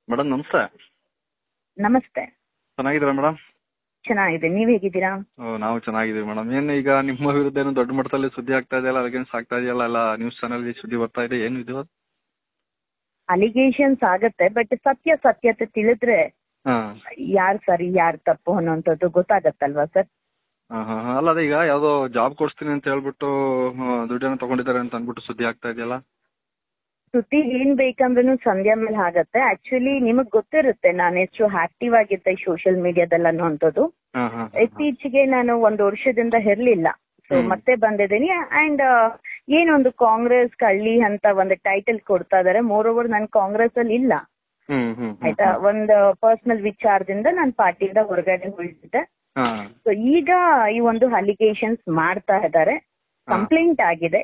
Madam ನಮಸ್ತೆ ನಮಸ್ತೆ ಚೆನ್ನಾಗಿದ್ದೀರಾ ಮೇಡಮ್ ಚೆನ್ನಾಗಿದೆ ನೀವ್ ಹೇಗಿದ್ದೀರಾ ಓ ನಾವು ಚೆನ್ನಾಗಿದ್ದೀವಿ ಮೇಡಮ್ ಏನು ಈಗ ನಿಮ್ಮ ವಿರುದ್ಧ ಏನು ದೊಡ್ಡ ಮಟ್ಟದಲ್ಲಿ ಸುದ್ದಿ ಆಗ್ತಾ ಇದೆಯಲ್ಲ ಅಗೇನ್ಸ್ಟ್ ಆಗ್ತಾ ಇದೆಯಲ್ಲ ಎಲ್ಲ ನ್ಯೂಸ್ ಚಾನಲ್ ಸುದ್ದಿ ಬರ್ತಾ ಇದೆ ಏನು ಇದು ಅಲಿಗೇಷನ್ಸ್ ಆಗತ್ತೆ ಬಟ್ ಸತ್ಯ ಸತ್ಯತೆ ತಿಳಿದ್ರೆ ಹಾಂ ಯಾರ್ ಸರಿ ಯಾರ್ ತಪ್ಪು ಅನ್ನೋಂಥದ್ದು ಗೊತ್ತಾಗತ್ತಲ್ವಾ ಸರ್ ಹಾಂ ಹಾಂ ಅಲ್ಲ ಅದೇ ಈಗ ಯಾವುದೋ ಜಾಬ್ ಕೊಡಿಸ್ತೀನಿ ಅಂತ ಹೇಳ್ಬಿಟ್ಟು ಆ, ದುಡ್ಡನ್ನು ತಗೊಂಡಿದ್ದಾರೆ ಅಂತ ಅಂದ್ಬಿಟ್ಟು ಸುದ್ದಿ ಆಗ್ತಾ ಇದೆಯಲ್ಲ ಸುದ್ದಿ ಏನ್ ಬೇಕಂದ್ರೂ ಸಂಧ್ಯಾ ಮೇಲೆ ಆಗತ್ತೆ ಆಕ್ಚುಲಿ ನಿಮಗ್ ಗೊತ್ತಿರುತ್ತೆ ನಾನು ಎಷ್ಟು ಆಕ್ಟಿವ್ ಆಗಿದ್ದೆ ಸೋಷಿಯಲ್ ಮೀಡಿಯಾದಲ್ಲಿ ಅನ್ನೋಂಥದ್ದು ಹಾಂ ಹಾಂ ಇತ್ತೀಚೆಗೆ ನಾನು ಒಂದು ವರ್ಷದಿಂದ ಇರ್ಲಿಲ್ಲ ಸೊ ಹ್ಮ್. ಮತ್ತೆ ಬಂದಿದ್ದೀನಿ ಅಂಡ್ ಏನೊಂದು ಕಾಂಗ್ರೆಸ್ ಕಳ್ಳಿ ಅಂತ ಒಂದು ಟೈಟಲ್ ಕೊಡ್ತಾ ಇದಾರೆ ಮೋರ್ ಓವರ್ ನಾನು ಕಾಂಗ್ರೆಸ್ ಅಲ್ಲಿ ಇಲ್ಲ ಹ್ಞೂ ಹ್ಞೂ ಆಯ್ತಾ ಒಂದು ಪರ್ಸನಲ್ ವಿಚಾರದಿಂದ ನಾನು ಪಾರ್ಟಿಯಿಂದ ಹೊರಗಡೆ ಉಳಿದಿದ್ದೆ ಹಾಂ ಸೊ ಈಗ ಈ ಒಂದು ಅಲಿಗೇಷನ್ಸ್ ಮಾಡ್ತಾ ಇದ್ದಾರೆ ಕಂಪ್ಲೇಂಟ್ ಆಗಿದೆ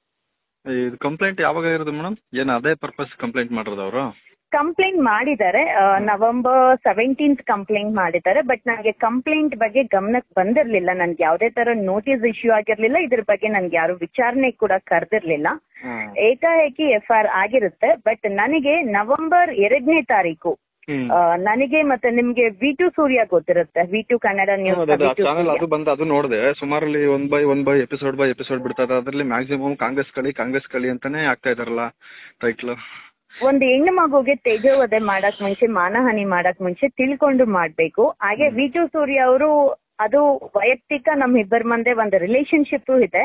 ಇದು ಕಂಪ್ಲೇಂಟ್ ಯಾವಾಗ ಇರೋದು ಮೇಡಮ್ ಏನು ಅದೇ ಪರ್ಪಸ್ ಕಂಪ್ಲೇಂಟ್ ಮಾಡಿರೋದು ಅವರು ಕಂಪ್ಲೇಂಟ್ ಮಾಡಿದ್ದಾರೆ ನವೆಂಬರ್ ಸೆವೆಂಟೀನ್ತ್ ಕಂಪ್ಲೇಂಟ್ ಮಾಡಿದ್ದಾರೆ ಬಟ್ ನನಗೆ ಕಂಪ್ಲೇಂಟ್ ಬಗ್ಗೆ ಗಮನಕ್ಕೆ ಬಂದಿರ್ಲಿಲ್ಲ ನನ್ಗೆ ಯಾವುದೇ ತರ ನೋಟಿಸ್ ಇಶ್ಯೂ ಆಗಿರ್ಲಿಲ್ಲ ಇದ್ರ ಬಗ್ಗೆ ನನ್ಗೆ ಯಾರು ವಿಚಾರಣೆ ಕೂಡ ಕರೆದಿರ್ಲಿಲ್ಲ ಹಾಂ ಏಕಾಏಕಿ ಎಫ್ ಆರ್ ಆಗಿರುತ್ತೆ ಬಟ್ ನನಗೆ ನವೆಂಬರ್ ಎರಡನೇ ತಾರೀಕು ಹ್ಞೂ ಆ, ನನಗೆ ಮತ್ತೆ ನಿಮ್ಗೆ ವಿ ಟು ಸೂರ್ಯ ಗೊತ್ತಿರುತ್ತೆ V two Kannada news channel ಅದು ಬಂದು ಅದು ನೋಡಿದೆ ಸುಮಾರಲ್ಲಿ one by one by episode by episode ಬಿಡ್ತಾ ಇದ್ದಾರೆ ಅದರಲ್ಲಿ ಮ್ಯಾಕ್ಸಿಮಮ್ ಕಾಂಗ್ರೆಸ್ ಕಳಿ ಕಾಂಗ್ರೆಸ್ ಕಳಿ ಅಂತಾನೆ ಆಗ್ತಾ ಇದಾರಲ್ಲ ಟೈಟ್ಲ್ ಒಂದು ಹೆಣ್ಣು ಮಗುಗೆ ತೇಜೋವಧೆ ಮಾಡಕ್ ಮುಂಚೆ ಮಾನಹಾನಿ ಮಾಡಕ್ ಮುಂಚೆ ತಿಳ್ಕೊಂಡು ಮಾಡ್ಬೇಕು ಹಾಗೆ ವಿ ಟು ಸೂರ್ಯ ಅವರು ಅದು ವೈಯಕ್ತಿಕ ನಮ್ ಇಬ್ಬರ ಮಂದೆ ಒಂದು ರಿಲೇಶನ್ಶಿಪ್ ಇದೆ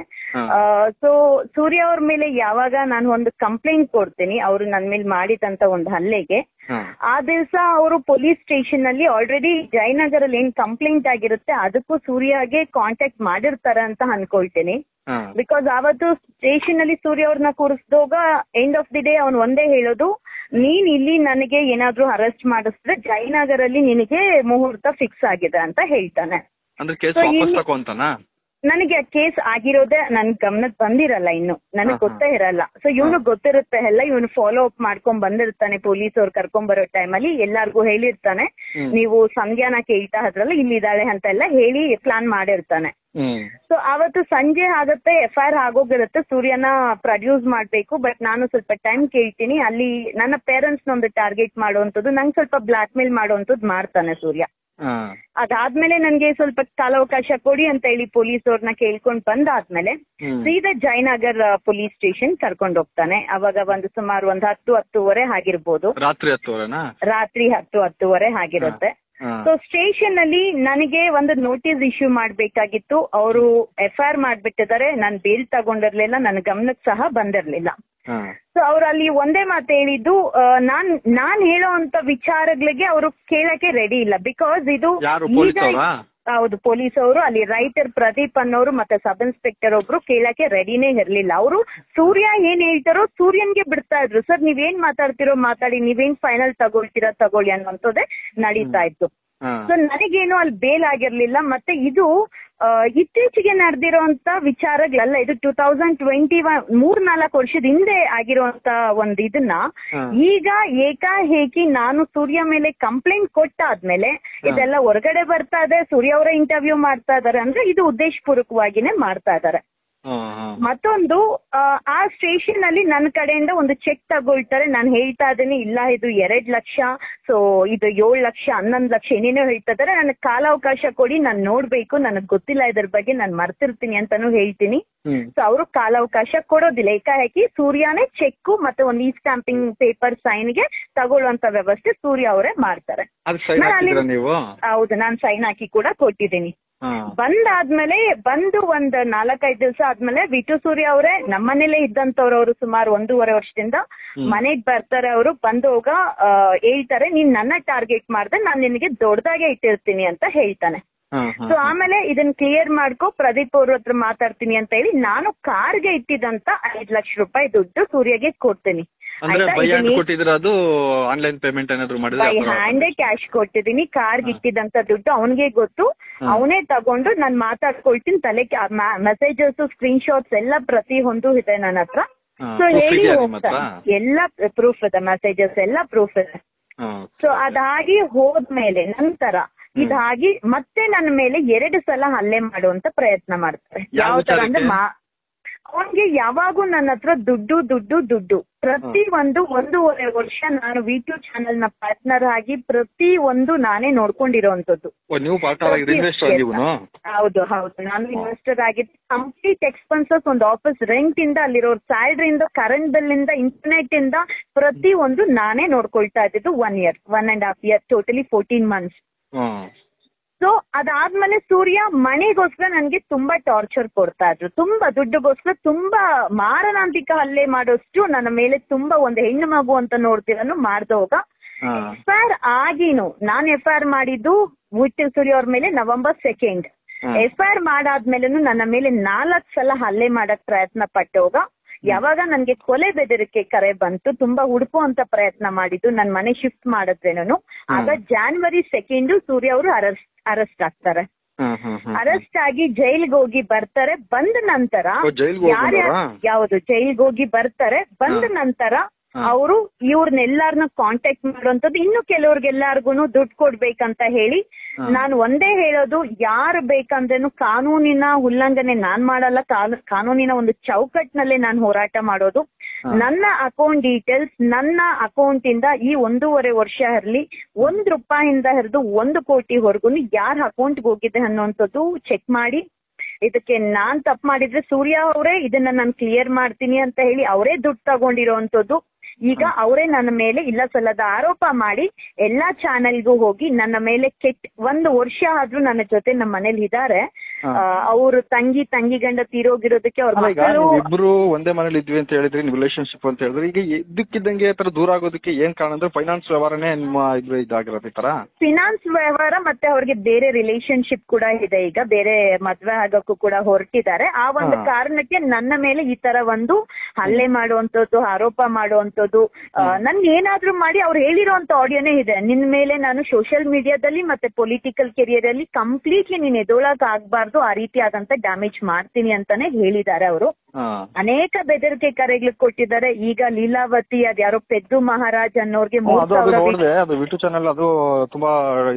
ಸೊ ಸೂರ್ಯ ಅವ್ರ ಮೇಲೆ ಯಾವಾಗ ನಾನು ಒಂದು ಕಂಪ್ಲೇಂಟ್ ಕೊಡ್ತೀನಿ ಅವರು ನನ್ನ ಮೇಲೆ ಮಾಡಿದಂತ ಒಂದು ಹಲ್ಲೆಗೆ ಆ ದಿವಸ ಅವರು ಪೊಲೀಸ್ ಸ್ಟೇಷನ್ ಅಲ್ಲಿ ಆಲ್ರೆಡಿ ಜಯನಗರಲ್ಲಿ ಏನ್ ಕಂಪ್ಲೇಂಟ್ ಆಗಿರುತ್ತೆ ಅದಕ್ಕೂ ಸೂರ್ಯಗೆ ಕಾಂಟ್ಯಾಕ್ಟ್ ಮಾಡಿರ್ತಾರೆ ಅಂತ ಅನ್ಕೊಳ್ತೀನಿ ಬಿಕಾಸ್ ಅವತ್ತು ಸ್ಟೇಷನ್ ಅಲ್ಲಿ ಸೂರ್ಯ ಅವ್ರನ್ನ ಕೂರಿಸಿದಾಗ ಎಂಡ್ ಆಫ್ ದಿ ಡೇ ಅವ್ನು ಒಂದೇ ಹೇಳೋದು ನೀನ್ ಇಲ್ಲಿ ನನಗೆ ಏನಾದ್ರೂ ಅರೆಸ್ಟ್ ಮಾಡಿಸಿದ್ರೆ ಜಯನಗರಲ್ಲಿ ನಿನಗೆ ಮುಹೂರ್ತ ಫಿಕ್ಸ್ ಆಗಿದೆ ಅಂತ ಹೇಳ್ತಾನೆ ಅಂದ್ರೆ ಕೇಸ್ So, ವಾಪಸ್ ಇಲ್ಲಿ- ತಗೊಂತಾನ ನನಗೆ ಆ ಕೇಸ್ ಆಗಿರೋದೇ ನನ್ ಗಮನಕ್ಕೆ ಬಂದಿರಲ್ಲ ಇನ್ನು ನನಗ್ ಹಾ, ಹಾ. ಗೊತ್ತೇ ಇರಲ್ಲ ಸೊ ಇವನು ಗೊತ್ತಿರುತ್ತೆ ಎಲ್ಲ ಇವನು ಫಾಲೋ ಅಪ್ ಮಾಡ್ಕೊಂಡ್ ಬಂದಿರ್ತಾನೆ ಪೊಲೀಸ್ ಅವ್ರು ಕರ್ಕೊಂಡ್ ಬರೋ ಟೈಮಲ್ಲಿ ಎಲ್ಲಾರ್ಗೂ ಹೇಳಿರ್ತಾನೆ ಹ್ಮ್. ನೀವು ಸಂಧ್ಯಾನ ಕೇಳ್ತಾ ಇದ್ರಲ್ಲ ಇಲ್ಲಿದ್ದಾಳೆ ಅಂತ ಎಲ್ಲ ಹೇಳಿ ಪ್ಲಾನ್ ಮಾಡಿರ್ತಾನೆ ಹ್ಮ್ ಸೊ ಅವತ್ತು ಸಂಜೆ ಆಗತ್ತೆ ಎಫ್ ಐ ಆರ್ ಆಗೋಗಿರುತ್ತೆ ಸೂರ್ಯನ ಪ್ರೊಡ್ಯೂಸ್ ಮಾಡ್ಬೇಕು ಬಟ್ ನಾನು ಸ್ವಲ್ಪ ಟೈಮ್ ಕೇಳ್ತೀನಿ ಅಲ್ಲಿ ನನ್ನ ಪೇರೆಂಟ್ಸ್ ಒಂದು ಟಾರ್ಗೆಟ್ ಮಾಡುವಂತದ್ದು ನಂಗೆ ಸ್ವಲ್ಪ ಬ್ಲಾಕ್ ಮೇಲ್ ಮಾಡುವಂತದ್ದು ಮಾಡ್ತಾನೆ ಸೂರ್ಯ ಹಾ ಅದಾದ್ಮೇಲೆ ನನ್ಗೆ ಸ್ವಲ್ಪ ಕಾಲಾವಕಾಶ ಕೊಡಿ ಅಂತ ಹೇಳಿ ಪೊಲೀಸ್ ಅವ್ರನ್ನ ಕೇಳ್ಕೊಂಡ್ ಬಂದಾದ್ಮೇಲೆ ಹ್ಮ್. ಸೀದಾ ಜಯನಗರ್ ಪೊಲೀಸ್ ಸ್ಟೇಷನ್ ಕರ್ಕೊಂಡ್ ಹೋಗ್ತಾನೆ ಅವಾಗ ಒಂದು ಸುಮಾರು ಒಂದು ಹತ್ತು ಹತ್ತುವರೆ ಆಗಿರ್ಬೋದು ರಾತ್ರಿ ಹತ್ತುವರೆನಾ ರಾತ್ರಿ ಹತ್ತು ಹತ್ತುವರೆ ಆಗಿರುತ್ತೆ ಹಾ. ಸೊ ಸ್ಟೇಷನ್ ಅಲ್ಲಿ ನನಗೆ ಒಂದು ನೋಟಿಸ್ ಇಶ್ಯೂ ಮಾಡ್ಬೇಕಾಗಿತ್ತು ಅವರು ಎಫ್ ಐ ಆರ್ ಮಾಡ್ಬಿಟ್ಟಿದ್ದಾರೆ ನಾನು ಬೇಲ್ ತಗೊಂಡಿರ್ಲಿಲ್ಲ ನನ್ನ ಗಮನಕ್ಕೆ ಸಹ ಬಂದಿರ್ಲಿಲ್ಲ ಹಾ. ಸೊ ಅವ್ರು ಅಲ್ಲಿ ಒಂದೇ ಮಾತು ಹೇಳಿದ್ದು ಆ, ನಾನ್ ನಾನ್ ಹೇಳೋ ಅಂತ ವಿಚಾರಗಳಿಗೆ ಅವರು ಕೇಳಕ್ಕೆ ರೆಡಿ ಇಲ್ಲ ಬಿಕಾಸ್ ಇದು ಯಾರು ಈಗ- ಪೊಲೀಸ್ ಅವರಾ ಹೌದು ಪೊಲೀಸ್ ಅವರು ಅಲ್ಲಿ ರೈಟರ್ ಪ್ರದೀಪ್ ಅನ್ನೋರು ಮತ್ತೆ ಸಬ್ ಇನ್ಸ್ಪೆಕ್ಟರ್ ಒಬ್ರು ಕೇಳಕ್ಕೆ ರೆಡಿನೇ ಇರ್ಲಿಲ್ಲ ಅವರು ಸೂರ್ಯ ಏನ್ ಹೇಳ್ತಾರೋ ಸೂರ್ಯನ್ಗೆ ಬಿಡ್ತಾ ಇದ್ರು ಸರ್ ನೀವೇನ್ ಮಾತಾಡ್ತಿರೋ ಮಾತಾಡಿ ನೀವೇನ್ ಫೈನಲ್ ತಗೊಳ್ತೀರಾ ತಗೊಳ್ಳಿ ಅನ್ನೋಂಥದ್ದೇ ನಡೀತಾ ಇತ್ತು ಹಾ. ಸೊ ನನಗೇನು ಅಲ್ಲಿ ಬೇಲ್ ಆಗಿರ್ಲಿಲ್ಲ ಮತ್ತೆ ಇದು ಆ, ಇತ್ತೀಚೆಗೆ ನಡೆದಿರೋಂತ ವಿಚಾರಗಳಲ್ಲ ಇದು ಟೂ ತೌಸಂಡ್ ಟ್ವೆಂಟಿ ಒನ್ ಮೂರ್ ನಾಲ್ಕು ವರ್ಷದ ಹಿಂದೆ ಆಗಿರುವಂತ ಒಂದ್ ಇದನ್ನ ಹಾ. ಈಗ ಏಕಾಏಕಿ ನಾನು ಸೂರ್ಯ ಮೇಲೆ ಕಂಪ್ಲೇಂಟ್ ಕೊಟ್ಟಾದ್ಮೇಲೆ ಇದೆಲ್ಲ ಹೊರಗಡೆ ಬರ್ತಾ ಇದೆ ಸೂರ್ಯ ಅವರ ಇಂಟರ್ವ್ಯೂ ಮಾಡ್ತಾ ಇದಾರೆ ಅಂದ್ರೆ ಇದು ಉದ್ದೇಶಪೂರ್ವಕವಾಗಿನೇ ಮಾಡ್ತಾ ಇದಾರೆ ಹಾ, ಹಾ. ಮತ್ತೊಂದು ಆ, ಆ ಸ್ಟೇಷನ್ ಅಲ್ಲಿ ನನ್ನ ಕಡೆಯಿಂದ ಒಂದು ಚೆಕ್ ತಗೊಳ್ತಾರೆ ನಾನು ಹೇಳ್ತಾ ಇದ್ದೀನಿ ಇಲ್ಲ ಇದು ಎರಡ್ ಲಕ್ಷ ಸೊ ಇದು ಏಳು ಲಕ್ಷ ಹನ್ನೊಂದು ಲಕ್ಷ ಏನೇನೋ ಹೇಳ್ತಾ ಇದಾರೆ ನನಗೆ ಕಾಲಾವಕಾಶ ಕೊಡಿ ನಾನು ನೋಡ್ಬೇಕು ನನಗೆ ಗೊತ್ತಿಲ್ಲ ಇದ್ರ ಬಗ್ಗೆ ನಾನು ಮರ್ತಿರ್ತೀನಿ ಅಂತಾನು ಹೇಳ್ತೀನಿ ಹ್ಮ್. ಸೊ ಅವರು ಕಾಲಾವಕಾಶ ಕೊಡೋದಿಲ್ಲ ಏಕಾಏಕಿ ಸೂರ್ಯನೇ ಚೆಕ್ ಮತ್ತೆ ಒಂದು ಈ ಸ್ಟಾಂಪಿಂಗ್ ಪೇಪರ್ ಸೈನ್ಗೆ ತಗೊಳ್ಳುವಂತ ವ್ಯವಸ್ಥೆ ಸೂರ್ಯ ಅವರೇ ಮಾಡ್ತಾರೆ ಅದಕ್ಕೆ ಸೈನ್ ನಾನು ಅಲ್ಲಿ- ಹಾಕಿದ್ದೀರಾ ನೀವು ಹೌದು ನಾನು ಸೈನ್ ಹಾಕಿ ಕೂಡ ಕೊಟ್ಟಿದ್ದೀನಿ ಹಾ. ಬಂದಾದ್ಮೇಲೆ ಬಂದು ಒಂದ್ ನಾಲ್ಕೈದು ದಿವಸ ಆದ್ಮೇಲೆ ವಿಟು ಸೂರ್ಯ ಅವರೇ ನಮ್ಮನೇಲೆ ಇದ್ದಂತವ್ರು ಅವರು ಸುಮಾರು ಒಂದೂವರೆ ವರ್ಷದಿಂದ ಹ್ಮ್. ಮನೆಗ್ ಬರ್ತಾರೆ ಅವರು ಬಂದೋಗ ಆ, ಹೇಳ್ತಾರೆ ನೀನ್ ನನ್ನ ಟಾರ್ಗೆಟ್ ಮಾಡ್ದೆ ನಾನ್ ನಿನಗೆ ದೊಡ್ಡದಾಗೆ ಇಟ್ಟಿರ್ತೀನಿ ಅಂತ ಹೇಳ್ತಾನೆ ಹಾ, ಹಾ. ಸೊ ಆಮೇಲೆ ಇದನ್ನ ಕ್ಲಿಯರ್ ಮಾಡ್ಕೊ ಪ್ರದೀಪ್ ಅವ್ರ ಹತ್ರ ಮಾತಾಡ್ತೀನಿ ಅಂತ ಹೇಳಿ ನಾನು ಕಾರ್ಗೆ ಇಟ್ಟಿದಂತ ಐದ್ ಲಕ್ಷ ರೂಪಾಯಿ ದುಡ್ಡು ಸೂರ್ಯಗೆ ಕೊಡ್ತೀನಿ ಅಂದ್ರೆ ಆಯ್ತಾ? ಬೈ ಹ್ಯಾಂಡ್ ಇದನ್ನ ಈ- ಕೊಟ್ಟಿದ್ದೀರಾ ಅದು ಆನ್ಲೈನ್ ಪೇಮೆಂಟ್ ಏನಾದ್ರು ಮಾಡಿದ್ರೆ ಬೈ ಹ್ಯಾಂಡೇ ಕ್ಯಾಶ್ ಕೊಟ್ಟಿದ್ದೀನಿ ಕಾರ್ಗೆ ಹಾ. ಇಟ್ಟಿದಂತ ದುಡ್ಡು ಅವನಿಗೆ ಗೊತ್ತು ಹಾ. ಅವನೇ ತಗೊಂಡು ನಾನು ಮಾತಾಡ್ಕೊಳ್ತೀನಿ ತಲೆ ಮೆಸೇಜಸ್ ಸ್ಕ್ರೀನ್ ಶಾಟ್ಸ್ ಎಲ್ಲ ಪ್ರತಿ ಒಂದು ಇದೆ ನನ್ನ ಹತ್ರ ಹಾ, ಸೊ proof ಹೇಳಿ ಇದೆಯಾ ನಿಮ್ಮ ಹೋಗ್ತಾನೆ ಹತ್ರ? ಎಲ್ಲ ಪ್ರೂಫ್ ಇದೆ ಮೆಸೇಜಸ್ ಎಲ್ಲ ಪ್ರೂಫ್ ಇದೆ ಹಾ. ಸೊ ಅದಾಗಿ ಹೋದ್ಮೇಲೆ ನಂತರ ಇದಾಗಿ ಮತ್ತೆ ನನ್ನ ಮೇಲೆ ಎರಡು ಸಲ ಹಲ್ಲೆ ಮಾಡುವಂತ ಪ್ರಯತ್ನ ಮಾಡ್ತಾರೆ ಯಾವ ಯಾವ ತರ ಅಂದ್ರೆ ವಿಚಾರಕ್ಕೆ? ಮಾ ಅವನ್ಗೆ ಯಾವಾಗೂ ನನ್ನ ಹತ್ರ ದುಡ್ಡು ದುಡ್ಡು ದುಡ್ಡು ಪ್ರತಿ ಒಂದು ಒಂದೂವರೆ ವರ್ಷ ನಾನು ವಿ ಟು ಚಾನೆಲ್ ನ ಪಾರ್ಟ್ನರ್ ಆಗಿ ಪ್ರತಿ ಒಂದು ನಾನೇ ನೋಡ್ಕೊಂಡಿರೋಂಥದ್ದು ಓ, ನೀವು ಪಾರ್ಟ್ನರ್ ಆಗಿದ್ರೆ ಇನ್ವೆಸ್ಟರ್ ಆಗಿ ಇವನು ಹೌದು ಹೌದು ನಾನು ಇನ್ವೆಸ್ಟರ್ ಆಗಿದ್ದೆ ಕಂಪ್ಲೀಟ್ ಎಕ್ಸ್ಪೆನ್ಸಸ್ ಒಂದು ಆಫೀಸ್ ರೆಂಟ್ ಇಂದ ಅಲ್ಲಿರೋ ಸ್ಯಾಲ್ರಿ ಇಂದ ಕರೆಂಟ್ ಬಿಲ್ ಇಂದ ಇಂಟರ್ನೆಟ್ ಇಂದ ಪ್ರತಿ ಒಂದು ನಾನೇ ನೋಡ್ಕೊಳ್ತಾ ಇದ್ದಿದ್ದು one year one and half year totally fourteen months hmm so ಅದಾದ್ಮೇಲೆ ಸೂರ್ಯ ಮನೆಗೋಸ್ಕರ ನನ್ಗೆ ತುಂಬಾ ಟಾರ್ಚರ್ ಕೊಡ್ತಾ ಇದ್ರು ತುಂಬಾ ದುಡ್ಡುಗೋಸ್ಕರ ತುಂಬಾ ಮಾರಣಾಂತಿಕ ಹಲ್ಲೆ ಮಾಡೋಷ್ಟು ನನ್ನ ಮೇಲೆ ತುಂಬಾ ಒಂದು ಹೆಣ್ಣು ಮಗು ಅಂತ ನೋಡ್ತಿರನು ಮಾಡ್ದೋಗ ಹಾ ಎಫ್ ಐ ಆರ್ ಆಗಿನು ನಾನ್ ಎಫ್ ಐ ಆರ್ ಮಾಡಿದ್ದು ವಿಠಲ್ ಸೂರ್ಯ ಅವ್ರ ಮೇಲೆ ನವೆಂಬರ್ ಸೆಕೆಂಡ್ ಹಾ. ಎಫ್ ಐ ಆರ್ ಮಾಡಾದ್ಮೇಲೆನು ನನ್ನ ಮೇಲೆ ನಾಲ್ಕ್ ಸಲ ಹಲ್ಲೆ ಮಾಡಕ್ ಪ್ರಯತ್ನ ಪಟ್ಟೋಗ ಯಾವಾಗ ನನ್ಗೆ ಕೊಲೆ ಬೆದರಿಕೆ ಕರೆ ಬಂತು ತುಂಬಾ ಹುಡುಕುವಂತ ಪ್ರಯತ್ನ ಮಾಡಿದ್ದು ನನ್ ಮನೆ ಶಿಫ್ಟ್ ಮಾಡಿದ್ರೇನು ಆಗ ಜಾನ್ವರಿ ಸೆಕೆಂಡ್ ಸೂರ್ಯ ಅವರು ಅರೆಸ್ಟ್ ಅರೆಸ್ಟ್ ಆಗ್ತಾರೆ ಹ್ಮ್ ಹ್ಮ್ ಹ್ಮ್ ಅರೆಸ್ಟ್ ಆಗಿ ಜೈಲ್ಗೆ ಹೋಗಿ ಬರ್ತಾರೆ ಬಂದ ನಂತರ ಓ, ಜೈಲ್ಗೆ ಹೋಗಿ ಯಾರ್ಯಾರ್- ಬಂದ್ರಾ? ಯಾವ್ದು ಜೈಲ್ಗೆ ಹೋಗಿ ಬರ್ತಾರೆ ಬಂದ ಹಾ. ನಂತರ ಹಾ. ಅವರು ಇವ್ರನ್ನೆಲ್ಲಾರನ್ನ ಕಾಂಟ್ಯಾಕ್ಟ್ ಮಾಡುವಂತದ್ದು ಇನ್ನು ಕೆಲವ್ರಿಗೆಲ್ಲಾರ್ಗು ದುಡ್ಡು ಕೊಡ್ಬೇಕಂತ ಹೇಳಿ ಹಾ. ನಾನು ಒಂದೇ ಹೇಳೋದು ಯಾರು ಬೇಕಂದ್ರೇನು ಕಾನೂನಿನ ಉಲ್ಲಂಘನೆ ನಾನ್ ಮಾಡಲ್ಲ ಕಾನೂ- ಕಾನೂನಿನ ಒಂದು ಚೌಕಟ್ಟಿನಲ್ಲೇ ನಾನು ಹೋರಾಟ ಮಾಡೋದು ಹಾ. ನನ್ನ ಅಕೌಂಟ್ ಡೀಟೇಲ್ಸ್ ನನ್ನ ಅಕೌಂಟ್ ಇಂದ ಈ ಒಂದೂವರೆ ವರ್ಷ ಇರಲಿ ಒಂದ್ ರೂಪಾಯಿಂದ ಹಿಡಿದು ಒಂದು ಕೋಟಿವರೆಗೂ ಯಾರ ಅಕೌಂಟ್ಗೆ ಹೋಗಿದೆ ಅನ್ನೋಂಥದ್ದು ಚೆಕ್ ಮಾಡಿ ಇದಕ್ಕೆ ನಾನ್ ತಪ್ಪು ಮಾಡಿದ್ರೆ ಸೂರ್ಯ ಅವರೇ ಇದನ್ನ ನಾನು ಕ್ಲಿಯರ್ ಮಾಡ್ತೀನಿ ಅಂತ ಹೇಳಿ ಅವರೇ ದುಡ್ಡು ತಗೊಂಡಿರೋಂಥದ್ದು ಈಗ ಅವರೇ ನನ್ನ ಮೇಲೆ ಇಲ್ಲ ಸಲ್ಲದ ಆರೋಪ ಮಾಡಿ ಎಲ್ಲಾ ಚಾನೆಲ್ಗೂ ಹೋಗಿ ನನ್ನ ಮೇಲೆ ಕೆಟ್ಟ ಒಂದು ವರ್ಷ ಆದ್ರೂ ನನ್ನ ಜೊತೆ ನಮ್ಮ ಮನೇಲಿ ಇದಾರೆ ಹಾ. ಅವ್ರ ತಂಗಿ ತಂಗಿ ಗಂಡ ತೀರೋಗಿರೋದಕ್ಕೆ ಅವ್ರ ಅಲ್ಲ ಈಗ ಮಕ್ಕಳು ಇಬ್ರು ಒಂದೇ ಮನೇಲಿ ಇದ್ವಿ ಅಂತ ಹೇಳಿದ್ರಿ ನೀವು ರಿಲೇಶನ್ಶಿಪ್ ಅಂತ ಹೇಳಿದ್ರಿ ಈಗ ಇದ್ದಕ್ಕಿದ್ದಂಗೆ ಈ ತರ ದೂರ ಆಗೋದಕ್ಕೆ ಏನ್ ಕಾರಣ ಅಂದ್ರೆ ಫೈನಾನ್ಸ್ ವ್ಯವಹಾರನೇ ನಿಮ್ಮ ಇದು ಇದಾಗಿರೋದು ಈ ತರ ಫಿನಾನ್ಸ್ ವ್ಯವಹಾರ ಮತ್ತೆ ಅವ್ರಿಗೆ ಬೇರೆ ರಿಲೇಶನ್ಶಿಪ್ ಕೂಡ ಇದೆ ಈಗ ಬೇರೆ ಮದ್ವೆ ಆಗಕ್ಕೂ ಕೂಡ ಹೊರಟಿದ್ದಾರೆ ಆ ಒಂದು ಹಾ. ಕಾರಣಕ್ಕೆ ನನ್ನ ಮೇಲೆ ಈ ತರ ಒಂದು ಹಲ್ಲೆ ಮಾಡುವಂತದ್ದು ಆರೋಪ ಮಾಡುವಂತದ್ದು ನನ್ಗೆ ಏನಾದ್ರೂ ಮಾಡಿ ಅವ್ರು ಹೇಳಿರೋಂತ ಆಡಿಯೋನೇ ಇದೆ ನಿನ್ ಮೇಲೆ ನಾನು ಸೋಷಿಯಲ್ ಮೀಡಿಯಾದಲ್ಲಿ ಮತ್ತೆ ಪೊಲಿಟಿಕಲ್ ಕೆರಿಯರ್ ಅಲ್ಲಿ ಕಂಪ್ಲೀಟ್ಲಿ ನೀನ್ ಎದೋಳಕ್ ಆಗ್ಬಾರ್ದು ಆ ರೀತಿ ಆದಂತ ಡ್ಯಾಮೇಜ್ ಮಾಡ್ತೀನಿ ಅಂತಾನೆ ಹೇಳಿದ್ದಾರೆ ಅವರು ಹಾ ಅನೇಕ ಬೆದರಿಕೆ ಕರೆಗಳು ಕೊಟ್ಟಿದ್ದಾರೆ ಈಗ ಲೀಲಾವತಿ ಅದ್ಯಾರೋ ಪೆದ್ದು ಮಹಾರಾಜ್ ಅನ್ನೋರ್ಗೆ ಹ್ಮ್, ಮೂರ್ ಅದು ಅದು ಸಾವಿರ ನೋಡಿದೆ ಅದು ವಿಟು ಚಾನಲ್ ಅದು ತುಂಬಾ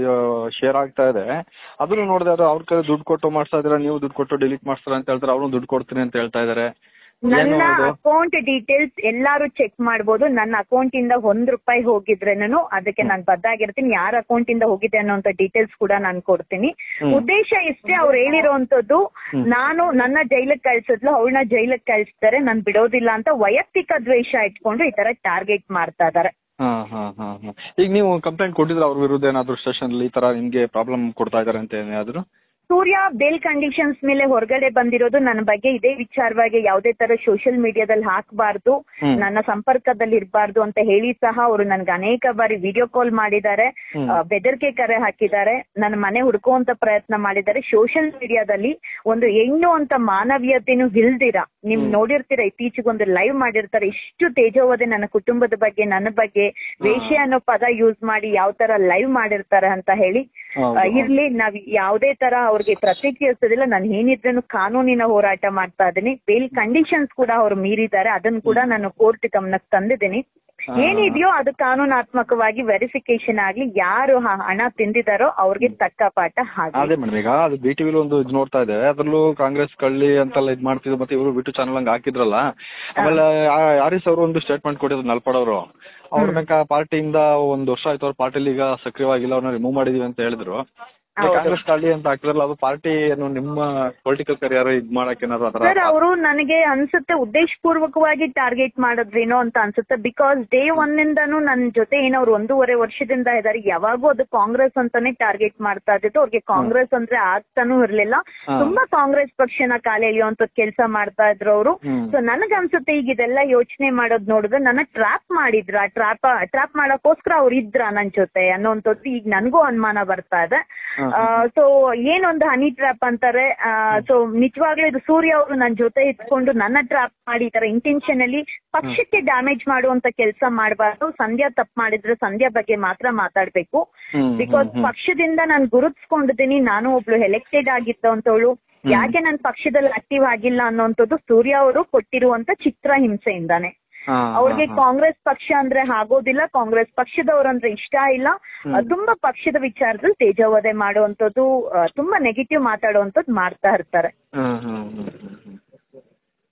ಶೇರ್ ಆಗ್ತಾ ಇದೆ ಅದನ್ನು ನೋಡಿದೆ ಅದು ಅವ್ರ ಕೈ ದುಡ್ಡು ಕೊಟ್ಟು ಮಾಡ್ತಾ ಇದಾರೆ ನೀವು ದುಡ್ಡು ಕೊಟ್ಟು ಡಿಲೀಟ್ ಮಾಡ್ತಾರೆ ಅಂತ ಹೇಳ್ತಾರೆ ಅವ್ರು ದುಡ್ಡು ಕೊಡ್ತೀನಿ ಅಂತ ಹೇಳ್ತಾ ಇದಾರೆ ಏನು ನನ್ನ ಅದು ಅಕೌಂಟ್ ಡೀಟೇಲ್ಸ್ ಎಲ್ಲಾರು ಚೆಕ್ ಮಾಡ್ಬೋದು ನನ್ನ ಅಕೌಂಟ್ ಇಂದ ಒಂದ್ ರೂಪಾಯಿ ಹೋಗಿದ್ರೇನು ಅದಕ್ಕೆ ನಾನು ಬದ್ದಾಗಿರ್ತೀನಿ ಯಾರ ಅಕೌಂಟ್ ಇಂದ ಹೋಗಿದೆ ಅನ್ನೋಂತ ಡೀಟೇಲ್ಸ್ ಕೂಡ ನಾನು ಕೊಡ್ತೀನಿ ಹ್ಮ್. ಉದ್ದೇಶ ಇಷ್ಟೇ ಅವ್ರು ಹೇಳಿರೋಂಥದ್ದು ಹ್ಮ್. ನಾನು ನನ್ನ ಜೈಲಿಗೆ ಕಳ್ಸಿದ್ಲು ಅವಳನ್ನ ಜೈಲಿಗೆ ಕಳ್ಸ್ತಾರೆ ನಾನ್ ಬಿಡೋದಿಲ್ಲ ಅಂತ ವೈಯಕ್ತಿಕ ದ್ವೇಷ ಇಟ್ಕೊಂಡು ಈ ತರ ಟಾರ್ಗೆಟ್ ಮಾಡ್ತಾ ಇದಾರೆ ಹಾ ಹಾ ಹಾ ಹಾ ಈಗ ನೀವು ಕಂಪ್ಲೇಂಟ್ ಕೊಟ್ಟಿದ್ರೆ ಅವ್ರ ವಿರುದ್ಧ ಏನಾದ್ರು ಸ್ಟೇಷನ್ ಅಲ್ಲಿ ಈ ತರ ನಿಮ್ಗೆ ಪ್ರಾಬ್ಲಮ್ ಕೊಡ್ತಾ ಇದಾರೆ ಅಂತ ಏನಾದ್ರು ಸೂರ್ಯ ಬೇಲ್ ಕಂಡೀಷನ್ಸ್ ಮೇಲೆ ಹೊರಗಡೆ ಬಂದಿರೋದು ನನ್ನ ಬಗ್ಗೆ ಇದೇ ವಿಚಾರವಾಗಿ ಯಾವುದೇ ತರ ಸೋಷಿಯಲ್ ಮೀಡಿಯಾದಲ್ಲಿ ಹಾಕಬಾರ್ದು ಹ್ಮ್. ನನ್ನ ಸಂಪರ್ಕದಲ್ಲಿ ಇರಬಾರ್ದು ಅಂತ ಹೇಳಿ ಸಹ ಅವರು ನನ್ಗೆ ಅನೇಕ ಬಾರಿ ವಿಡಿಯೋ ಕಾಲ್ ಮಾಡಿದ್ದಾರೆ ಹ್ಮ್. ಆ, ಬೆದರಿಕೆ ಕರೆ ಹಾಕಿದ್ದಾರೆ ನನ್ನ ಮನೆ ಹುಡುಕುವಂತ ಪ್ರಯತ್ನ ಮಾಡಿದ್ದಾರೆ ಸೋಷಿಯಲ್ ಮೀಡಿಯಾದಲ್ಲಿ ಒಂದು ಹೆಣ್ಣು ಅಂತ ಮಾನವೀಯತೆನೂ ಇಲ್ದಿರ ನಿಮ್ ಹ್ಮ್. ನೋಡಿರ್ತೀರ ಇತ್ತೀಚೆಗೆ ಒಂದು ಲೈವ್ ಮಾಡಿರ್ತಾರೆ ಇಷ್ಟು ತೇಜೋವದೆ ನನ್ನ ಕುಟುಂಬದ ಬಗ್ಗೆ ನನ್ನ ಬಗ್ಗೆ ವೇಷೆ ಅನ್ನೋ ಪದ ಯೂಸ್ ಮಾಡಿ ಯಾವ ತರ ಲೈವ್ ಮಾಡಿರ್ತಾರೆ ಅಂತ ಹೇಳಿ ಹೌದು. ಆ, ಇರ್ಲಿ ನಾವ್ ಯಾವುದೇ ತರ ಅವ್ರಿಗೆ ಪ್ರತಿಕ್ರಿಯಿಸೋದಿಲ್ಲ ನಾನು ಏನಿದ್ರೂ ಕಾನೂನಿನ ಹೋರಾಟ ಮಾಡ್ತಾ ಇದ್ದೀನಿ ಬೇಲ್ ಕಂಡೀಷನ್ಸ್ ಕೂಡ ಅವ್ರು ಮೀರಿದ್ದಾರೆ ಅದನ್ನ ಕೂಡ ನಾನು ಕೋರ್ಟ್ ಗಮನಕ್ಕೆ ತಂದಿದ್ದೀನಿ ಹಾ. ಏನಿದೆಯೋ ಅದು ಕಾನೂನಾತ್ಮಕವಾಗಿ ವೆರಿಫಿಕೇಶನ್ ಆಗ್ಲಿ ಯಾರು ಹ- ಹಣ ತಿಂದಿದಾರೋ ಅವ್ರಿಗೆ ತಕ್ಕ ಪಾಠ ಹಾಗೆ ಅದೇ ಮೇಡಮ್ ಈಗ ಅದು ಬಿ ಟಿವಿಲಿ ಒಂದು ಇದು ನೋಡ್ತಾ ಇದೆ ಅದ್ರಲ್ಲೂ ಕಾಂಗ್ರೆಸ್ ಕಳ್ಳಿ ಅಂತೆಲ್ಲ ಇದ್ ಮಾಡ್ತಿದ್ರು ಮತ್ತೆ ಇವರು ಬಿಟ್ಟು ಚಾನಲ್ ಹಂಗ ಹಾಕಿದ್ರಲ್ಲ ಆಮೇಲೆ ಆ- ಆರಿಸ್ ಅವರು ಒಂದು ಸ್ಟೇಟ್ಮೆಂಟ್ ಕೊಟ್ಟಿದ್ರು ನಲ್ಪಡ್ ಅವರು ಅವ್ರನ್ನ ಪಾರ್ಟಿಯಿಂದ ಒಂದ್ ವರ್ಷ ಆಯ್ತು ಅವ್ರ ಪಾರ್ಟಿಲಿ ಈಗ ಸಕ್ರಿಯವಾಗಿಲ್ಲ ಅವ್ರನ್ನ ರಿಮೂವ್ ಮಾಡಿದೀವಿ ಅಂತ ಹೇಳಿದ್ರು ಈಗ ಹೌದು. ಕಾಂಗ್ರೆಸ್ ಕಳ್ಳಿ ಅಂತ ಹಾಕಿದ್ರಲ್ಲ ಅದು ಪಾರ್ಟಿ ಏನು ನಿಮ್ಮ ಪೊಲಿಟಿಕಲ್ ಕರಿಯರ್ ಇದ್ ಮಾಡಕ್ ಏನಾದ್ರು ಆತರ ಸರ್ ಅವರು ನನಗೆ ಅನ್ಸುತ್ತೆ ಉದ್ದೇಶಪೂರ್ವಕವಾಗಿ ಟಾರ್ಗೆಟ್ ಮಾಡಿದ್ರೇನೋ ಅಂತ ಅನ್ಸುತ್ತೆ ಬಿಕಾಸ್ ಡೇ ಒನ್ ಇಂದಾನು ನನ್ನ ಜೊತೆ ಏನವ್ರು ಒಂದೂವರೆ ವರ್ಷದಿಂದ ಇದಾರೆ ಯಾವಾಗೂ ಅದು ಕಾಂಗ್ರೆಸ್ ಅಂತಾನೆ ಟಾರ್ಗೆಟ್ ಮಾಡ್ತಾ ಇದ್ದಿದ್ದು ಅವ್ರಿಗೆ ಕಾಂಗ್ರೆಸ್ ಅಂದ್ರೆ ಆಗ್ತಾನೂ ಇರ್ಲಿಲ್ಲ ಹಾ. ತುಂಬಾ ಕಾಂಗ್ರೆಸ್ ಪಕ್ಷನ ಕಾಲು ಎಳೆಯುವಂತ ಕೆಲಸ ಮಾಡ್ತಾ ಇದ್ರು ಅವರು ಹ್ಮ್. ಸೊ ನನಗ್ ಅನ್ಸುತ್ತೆ ಈಗ ಇದೆಲ್ಲ ಯೋಚನೆ ಮಾಡೋದ್ ನೋಡಿದ್ರೆ ನನ್ನ ಟ್ರಾಪ್ ಮಾಡಿದ್ರ ಟ್ರಾಪ್ ಟ್ರಾಪ್ ಮಾಡಕ್ಕೋಸ್ಕರ ಅವ್ರು ಇದ್ರ ನನ್ ಜೊತೆ ಅನ್ನೋಂಥದ್ದು ಈಗ ನನಗೂ ಅನುಮಾನ ಬರ್ತಾ ಇದೆ ಹಾ. ಸೊ ಏನೊಂದು ಹನಿ ಟ್ರಾಪ್ ಅಂತಾರೆ ಸೊ ನಿಜವಾಗ್ಲೂ ಇದು ಸೂರ್ಯ ಅವರು ನನ್ನ ಜೊತೆ ಇಟ್ಕೊಂಡು ನನ್ನ ಟ್ರಾಪ್ ಮಾಡಿ ಈ ತರ ಇಂಟೆನ್ಷನಲಿ ಪಕ್ಷಕ್ಕೆ ಡ್ಯಾಮೇಜ್ ಮಾಡುವಂತ ಕೆಲಸ ಮಾಡಬಾರ್ದು ಸಂಧ್ಯಾ ತಪ್ಪು ಮಾಡಿದ್ರೆ ಸಂಧ್ಯಾ ಬಗ್ಗೆ ಮಾತ್ರ ಮಾತಾಡ್ಬೇಕು ಹ್ಮ್, ಬಿಕಾಸ್ ಹ್ಮ್, ಹ್ಮ್. ಪಕ್ಷದಿಂದ ನಾನು ಗುರುತಿಸ್ಕೊಂಡಿದ್ದೀನಿ ನಾನು ಒಬ್ಳು ಎಲೆಕ್ಟೆಡ್ ಆಗಿದ್ದವಂತವಳು ಹ್ಮ್. ಯಾಕೆ ನನ್ನ ಪಕ್ಷದಲ್ಲಿ ಆಕ್ಟಿವ್ ಆಗಿಲ್ಲ ಅನ್ನೋಂಥದ್ದು ಸೂರ್ಯ ಅವರು ಕೊಟ್ಟಿರುವಂತ ಚಿತ್ರ ಹಿಂಸೆಯಿಂದಾನೆ ಹಾ, ಅವ್ರಿಗೆ ಹಾ, ಹಾ. ಕಾಂಗ್ರೆಸ್ ಪಕ್ಷ ಅಂದ್ರೆ ಆಗೋದಿಲ್ಲ ಕಾಂಗ್ರೆಸ್ ಪಕ್ಷದವ್ರಂದ್ರೆ ಇಷ್ಟ ಇಲ್ಲ ಹ್ಮ್. ಆ, ತುಂಬಾ ಪಕ್ಷದ ವಿಚಾರದಲ್ಲಿ ತೇಜೋವಧೆ ಮಾಡುವಂತದ್ದು ಆ, ತುಂಬಾ ನೆಗೆಟಿವ್ ಮಾತಾಡುವಂತದ್ದು ಮಾಡ್ತಾ ಇರ್ತಾರೆ ಹ್ಮ್, ಹ್ಮ್, ಹ್ಮ್, ಹ್ಮ್, ಹ್ಮ್.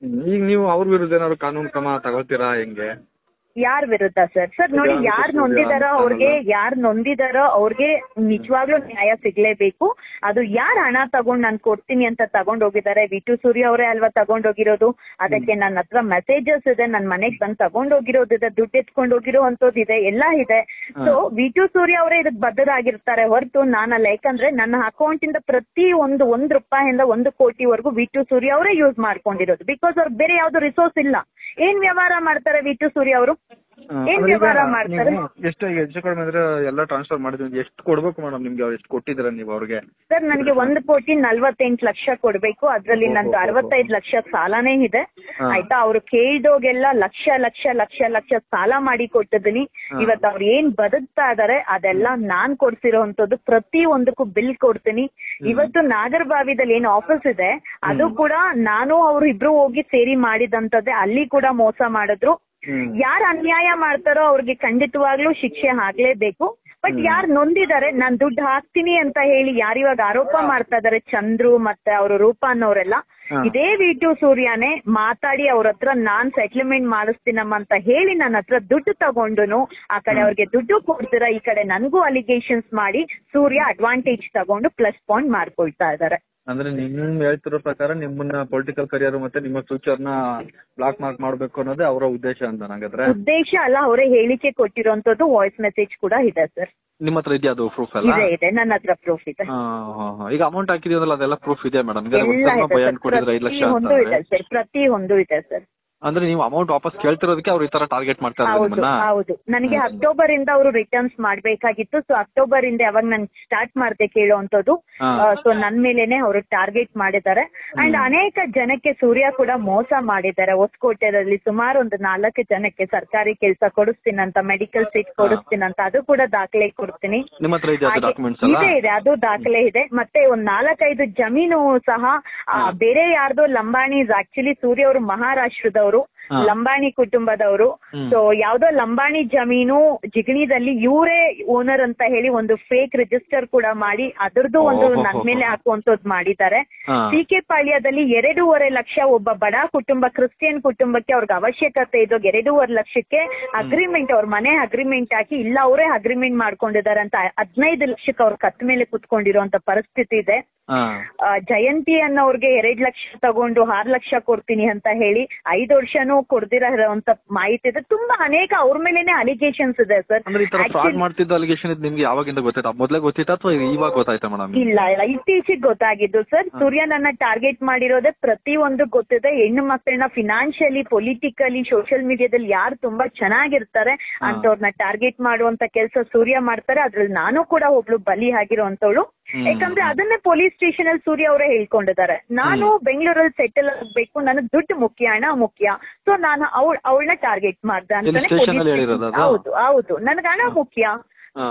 ಹ್ಮ್. ಈಗ ನೀವು ಅವ್ರ ವಿರುದ್ಧ ಏನಾದ್ರು ಕಾನೂನು ಕ್ರಮ ತಗೊಳ್ತೀರಾ ಹೆಂಗೆ ಯಾರ್ ವಿರುದ್ಧ ಸರ್ ಸರ್ ನೋಡಿ ಈಗ ಯಾರ್ ಸೂರ್ಯ ನೊಂದಿದಾರೋ ಅಂತ ಅವ್ರಿಗೆ ಅಲ್ಲ. ಯಾರ್ ನೊಂದಿದಾರೋ ಅವ್ರಿಗೆ ನಿಜವಾಗ್ಲೂ ನ್ಯಾಯ ಸಿಗ್ಲೇಬೇಕು ಅದು ಯಾರ್ ಹಣ ತಗೊಂಡ್ ನಾನ್ ಕೊಡ್ತೀನಿ ಅಂತ ತಗೊಂಡ್ ಹೋಗಿದ್ದಾರೆ ವಿಟು ಸೂರ್ಯ ಅವರೇ ಅಲ್ವಾ ತಗೊಂಡ್ ಹೋಗಿರೋದು ಅದಕ್ಕೆ ನನ್ನ ಹತ್ರ ಮೆಸೇಜಸ್ ಇದೆ ನನ್ ಮನೆಗ್ ಬಂದ್ ತಗೊಂಡ್ ಹೋಗಿರೋದಿದೆ ದುಡ್ಡು ಎತ್ಕೊಂಡ್ ಹೋಗಿರೋ ಇದೆ ಎಲ್ಲಾ ಇದೆ ಸೊ ವಿಟು ಸೂರ್ಯ ಅವರೇ ಇದಕ್ ಬದ್ಧರಾಗಿರ್ತಾರೆ ಹೊರತು ನಾನಲ್ಲ ಯಾಕಂದ್ರೆ ನನ್ನ ಅಕೌಂಟ್ ಇಂದ ಪ್ರತಿ ಒಂದು ಒಂದ್ ರೂಪಾಯಿಂದ ಒಂದು ಕೋಟಿವರೆಗೂ ವಿಟು ಸೂರ್ಯ ಅವರೇ ಯೂಸ್ ಮಾಡ್ಕೊಂಡಿರೋದು ಬಿಕಾಸ್ ಅವ್ರಿಗೆ ಬೇರೆ ಯಾವ್ದು ರಿಸೋರ್ಸ್ ಇಲ್ಲ ಏನ್ ವ್ಯವಹಾರ ಮಾಡ್ತಾರೆ ವಿಟು ಸೂರ್ಯ ಅವರು ಆ, ಏನ್ ಅಂದ್ರೆ ಈಗ ವ್ಯವಹಾರ ಮಾಡ್ತಾರೆ? ನೀವು ಎಷ್ಟು ಈಗ ಹೆಚ್ಚು ಕಡಿಮೆ ಅಂದ್ರೆ ಎಲ್ಲ ಟ್ರಾನ್ಸ್ಫರ್ ಮಾಡಿದ್ವಿ ಎಷ್ಟು ಕೊಡ್ಬೇಕು ಮೇಡಮ್ ನಿಮ್ಗೆ ಅವ್ರು ಎಷ್ಟು ಕೊಟ್ಟಿದ್ದೀರಾ ನೀವು ಅವ್ರಿಗೆ ಸರ್ ನನಗೆ ಒಂದು ಕೋಟಿ ನಲ್ವತ್ತೆಂಟು ಲಕ್ಷ ಕೊಡ್ಬೇಕು ಅದ್ರಲ್ಲಿ ಓಹೋ, ನಂದು ಓಹೋ. ಅರವತ್ತೈದು ಲಕ್ಷ ಸಾಲನೇ ಇದೆ ಹಾ. ಆಯ್ತಾ ಅವ್ರು ಕೇಳ್ದೋಗೆಲ್ಲ ಲಕ್ಷ ಲಕ್ಷ ಲಕ್ಷ ಲಕ್ಷ ಸಾಲ ಮಾಡಿ ಕೊಟ್ಟಿದ್ದೀನಿ ಹಾ. ಇವತ್ತು ಅವ್ರು ಏನ್ ಬದುಕ್ತಾ ಇದಾರೆ ಅದೆಲ್ಲ ನಾನ್ ಕೊಡ್ಸಿರೋಂಥದ್ದು ಪ್ರತಿ ಒಂದಕ್ಕೂ ಬಿಲ್ ಕೊಡ್ತೀನಿ ಇವತ್ತು ನಾಗರಬಾವಿದಲ್ಲಿ ಏನ್ ಆಫೀಸ್ ಇದೆ ಅದು ಕೂಡ ನಾನು ಅವ್ರು ಇಬ್ರು ಹೋಗಿ ಸೇರಿ ಮಾಡಿದಂತದ್ದೇ ಅಲ್ಲಿ ಕೂಡ ಮೋಸ ಮಾಡಿದ್ರು ಹ್ಮ್. ಯಾರು ಅನ್ಯಾಯ ಮಾಡ್ತಾರೋ ಅವ್ರಿಗೆ ಖಂಡಿತವಾಗ್ಲೂ ಶಿಕ್ಷೆ ಆಗ್ಲೇಬೇಕು ಬಟ್ ಯಾರು ನೊಂದಿದ್ದಾರೆ ನಾನ್ ದುಡ್ಡು ಹಾಕ್ತೀನಿ ಅಂತ ಹೇಳಿ ಯಾರಿವಾಗ ಆರೋಪ ಮಾಡ್ತಾ ಇದಾರೆ ಚಂದ್ರು ಮತ್ತೆ ಅವರು ರೂಪ ಅನ್ನೋರೆಲ್ಲ ಹಾ. ಇದೇ ವಿಟು ಸೂರ್ಯನೇ ಮಾತಾಡಿ ಅವ್ರ ಹತ್ರ ನಾನ್ ಸೆಟ್ಲ್ಮೆಂಟ್ ಮಾಡಿಸ್ತೀನಮ್ಮ ಅಂತ ಹೇಳಿ ನನ್ನ ಹತ್ರ ದುಡ್ಡು ತಗೊಂಡುನು ಆ ಕಡೆ ಅವ್ರಿಗೆ ದುಡ್ಡು ಕೊಡ್ತೀರಾ ಈ ಕಡೆ ನನ್ಗೂ ಅಲಿಗೇಷನ್ಸ್ ಮಾಡಿ ಸೂರ್ಯ ಅಡ್ವಾಂಟೇಜ್ ತಗೊಂಡು ಪ್ಲಸ್ ಪಾಯಿಂಟ್ ಮಾಡ್ಕೊಳ್ತಾ ಇದಾರೆ ಅಂದ್ರೆ ನಿಮ್ ಹೇಳ್ತಿರೋ ಪ್ರಕಾರ ನಿಮ್ಮನ್ನ ಪೊಲಿಟಿಕಲ್ ಕರಿಯರ್ ಮತ್ತೆ ನಿಮ್ಮ ಫ್ಯೂಚರ್ ನ ಬ್ಲಾಕ್ ಮಾರ್ಕ್ ಮಾಡ್ಬೇಕು ಅನ್ನೋದೇ ಅವರ ಉದ್ದೇಶ ಅಂತ ನಂಗಾದ್ರೆ ಉದ್ದೇಶ ಅಲ್ಲ ಅವರೇ ಹೇಳಿಕೆ ಕೊಟ್ಟಿರೋಂಥದ್ದು ವಾಯ್ಸ್ ಮೆಸೇಜ್ ಕೂಡ ಇದೆ ಸರ್ ನಿಮ್ಮ ಹತ್ರ ಇದೆಯಾ ಅದು ಪ್ರೂಫ್ ಎಲ್ಲ ಇದೆ ಇದೆ ನನ್ನ ಹತ್ರ ಪ್ರೂಫ್ ಇದೆ ಹಾ, ಹಾ, ಹಾ. ಈಗ ಅಮೌಂಟ್ ಹಾಕಿದೀವಲ್ಲ ಅದೆಲ್ಲ ಪ್ರೂಫ್ ಇದೆ ಮೇಡಮ್ ಈಗ ಎಲ್ಲ ಇದೆ ಭಯ ಸರ್ ಕೊಟ್ಟಿದ್ರೆ ಐದು ಲಕ್ಷ ಪ್ರತಿ ಅಂತ ಒಂದು ಇದೆ ಅಂದ್ರೆ. ಸರ್ ಪ್ರತಿ ಒಂದು ಇದೆ ಸರ್ ಅಂದ್ರೆ ನೀವು ಅಮೌಂಟ್ ವಾಪಸ್ ಕೇಳ್ತಿರೋದಕ್ಕೆ ಅವ್ರು ಈ ತರ ಟಾರ್ಗೆಟ್ ಮಾಡ್ತಾ ಇರೋದು ಹೌದು ನಿಮ್ಮನ್ನ ಹೌದು ನನಗೆ ಅಕ್ಟೋಬರ್ ಇಂದ ಅವರು ರಿಟರ್ನ್ಸ್ ಮಾಡ್ಬೇಕಾಗಿತ್ತು ಸೊ ಅಕ್ಟೋಬರ್ ಇಂದ ಯಾವಾಗ ನಾನು ಸ್ಟಾರ್ಟ್ ಮಾಡ್ದೆ ಕೇಳುವಂತದ್ದು ಹಾ. ಸೊ ನನ್ ಮೇಲೆನೆ ಅವರು ಟಾರ್ಗೆಟ್ ಮಾಡಿದ್ದಾರೆ ಅಂಡ್ ಅನೇಕ ಜನಕ್ಕೆ ಸೂರ್ಯ ಕೂಡ ಮೋಸ ಮಾಡಿದ್ದಾರೆ ಹೊಸಕೋಟೆಯಲ್ಲಿ ಸುಮಾರು ಒಂದು ನಾಲ್ಕು ಜನಕ್ಕೆ ಸರ್ಕಾರಿ ಕೆಲಸ ಕೊಡಿಸ್ತೀನಂತ ಮೆಡಿಕಲ್ ಸೀಟ್ ಕೊಡಿಸ್ತೀನಂತ ಅದು ಕೂಡ ದಾಖಲೆ ಕೊಡ್ತೀನಿ ನಿಮ್ಮ ಹತ್ರ ಇದೆ ಅದು ಹಾಗೆ- ಡಾಕ್ಯುಮೆಂಟ್ಸ್ ಎಲ್ಲ ಇದೆ ಇದೆ ಅದು ದಾಖಲೆ ಇದೆ ಮತ್ತೆ ಒಂದ್ ನಾಲ್ಕೈದು ಜಮೀನು ಸಹ ಆ, ಬೇರೆ ಯಾರ್ದೋ ಲಂಬಾಣಿಸ್ ಆಕ್ಚುಲಿ ಸೂರ್ಯ ಅವರು ಮಹಾರಾಷ್ಟ್ರದವರು ಹಾ. ಲಂಬಾಣಿ ಕುಟುಂಬದವರು ಹ್ಮ್. ಸೊ ಯಾವ್ದೋ ಲಂಬಾಣಿ ಜಮೀನು ಜಿಗಣಿದಲ್ಲಿ ಇವರೇ ಓನರ್ ಅಂತ ಹೇಳಿ ಒಂದು ಫೇಕ್ ರಿಜಿಸ್ಟರ್ ಕೂಡ ಮಾಡಿ ಅದ್ರದ್ದು ಒಂದು ಓಹೋ. ನನ್ ಮೇಲೆ ಹಾಕುವಂತದ್ದು ಮಾಡಿದ್ದಾರೆ ಹಾ. ಸಿ ಕೆ ಪಾಳ್ಯದಲ್ಲಿ ಎರಡೂವರೆ ಲಕ್ಷ ಒಬ್ಬ ಬಡ ಕುಟುಂಬ ಕ್ರಿಸ್ಟಿಯನ್ ಕುಟುಂಬಕ್ಕೆ ಅವ್ರಿಗೆ ಅವಶ್ಯಕತೆ ಇದ್ದು ಎರಡೂವರೆ ಲಕ್ಷಕ್ಕೆ ಅಗ್ರಿಮೆಂಟ್ ಅವ್ರ ಮನೆ ಅಗ್ರಿಮೆಂಟ್ ಹಾಕಿ ಇಲ್ಲ ಅವರೇ ಅಗ್ರಿಮೆಂಟ್ ಮಾಡ್ಕೊಂಡಿದ್ದಾರೆ ಅಂತ ಹದಿನೈದು ಲಕ್ಷಕ್ಕೆ ಅವ್ರ ಕತ್ ಮೇಲೆ ಕುತ್ಕೊಂಡಿರುವಂತ ಪರಿಸ್ಥಿತಿ ಇದೆ ಹಾ. ಆ, ಜಯಂತಿ ಅನ್ನೋರ್ಗೆ ಎರಡ್ ಲಕ್ಷ ತಗೊಂಡು ಆರ್ ಲಕ್ಷ ಕೊಡ್ತೀನಿ ಅಂತ ಹೇಳಿ ಐದು ವರ್ಷನೂ ಕೊಡ್ದಿರೋಂತ ಮಾಹಿತಿ ಇದೆ ತುಂಬಾ ಅನೇಕ ಅವ್ರ ಮೇಲೆನೆ ಅಲಿಗೇಷನ್ಸ್ ಇದೆ ಸರ್ ಅಂದ್ರೆ ಈ ತರ ಫ್ರಾಡ್ ಮಾಡ್ತಿದ್ದ ಅಲಿಗೇಷನ್ ಇದು ನಿಮ್ಗೆ ಯಾವಾಗಿಂದ ಗೊತ್ತಾಯ್ತಾ ಮೊದ್ಲೇ ಗೊತ್ತಿತ್ತಾ ಅಥವಾ ಇವಾಗ ಗೊತ್ತಾಯ್ತಾ ಮೇಡಮ್ ಇಲ್ಲ ಇಲ್ಲ ಇತ್ತೀಚೆಗೆ ಗೊತ್ತಾಗಿದ್ದು ಸರ್ ಸೂರ್ಯ ನನ್ನ ಟಾರ್ಗೆಟ್ ಮಾಡಿರೋದೇ ಪ್ರತಿ ಒಂದು ಗೊತ್ತಿದೆ ಹೆಣ್ಣು ಮಕ್ಕಳನ್ನ ಫಿನಾನ್ಷಿಯಲಿ ಪೊಲಿಟಿಕಲಿ ಸೋಷಿಯಲ್ ಮೀಡಿಯಾದಲ್ಲಿ ಯಾರು ತುಂಬಾ ಚೆನ್ನಾಗಿರ್ತಾರೆ ಅಂತವ್ರನ್ನ ಟಾರ್ಗೆಟ್ ಮಾಡುವಂತ ಕೆಲಸ ಸೂರ್ಯ ಮಾಡ್ತಾರೆ ಅದ್ರಲ್ಲಿ ನಾನು ಕೂಡ ಒಬ್ಳು ಬಲಿ ಆಗಿರೋಂತವಳು ಹ್ಮ್. ಯಾಕಂದ್ರೆ ಅದನ್ನೇ ಪೊಲೀಸ್ ಸ್ಟೇಷನ್ ಅಲ್ಲಿ ಸೂರ್ಯ ಅವರೇ ಹೇಳ್ಕೊಂಡಿದ್ದಾರೆ ನಾನು ಬೆಂಗಳೂರಲ್ಲಿ ಸೆಟಲ್ ಆಗ್ಬೇಕು ನನಗೆ ದುಡ್ಡು ಮುಖ್ಯ ಹಣ ಮುಖ್ಯ ಸೊ ನಾನು ಅವಳ ಅವಳನ್ನ ಟಾರ್ಗೆಟ್ ಮಾಡ್ದೆ ಎಲ್ಲಿ ಅಂತಾನೆ station ಅಲ್ಲಿ police ಹೇಳಿರೋದು ಅದು? ಹೌದು ಹೌದು ನನಗೆ ಹಣ ಮುಖ್ಯ ಹಾ